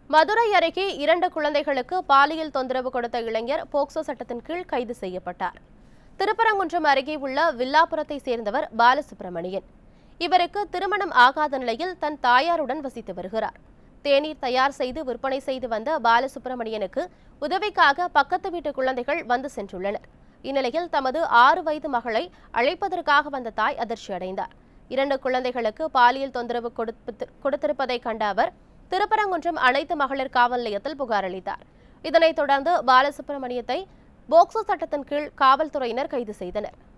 மதுரை அருகே இரண்டு குழந்தைகளுக்கு பாலியல் தொந்தரவு கொடுத்த இளைஞர் போக்சோ சட்டத்தின் கீழ் கைது செய்யப்பட்டார் திருப்பரங்குன்றம் அருகே உள்ள வில்லாபுரத்தை சேர்ந்தவர் பாலசுப்ரமணியன் இவருக்கு திருமணம் ஆகாத நிலையில் தன் தாயாருடன் வசித்து வருகிறார் தேநீர் தயார் செய்து விற்பனை செய்து வந்த பாலசுப்ரமணியனுக்கு உதவிக்காக பக்கத்து வீட்டு குழந்தைகள் வந்து சென்றுள்ளனர் இந்நிலையில் தமது ஆறு வயது மகளை அழைப்பதற்காக வந்த தாய் அதிர்ச்சி அடைந்தார் இரண்டு குழந்தைகளுக்கு பாலியல் தொந்தரவு கொடுத்து- கொடுத்திருப்பதை கண்ட அவர் திருப்பரங்குன்றம் அனைத்து மகளிர் காவல் நிலையத்தில் புகார் அளித்தார் இதனைத் தொடர்ந்து பாலசுப்ரமணியத்தை போக்சோ சட்டத்தின் கீழ் காவல்துறையினர் கைது செய்தனர்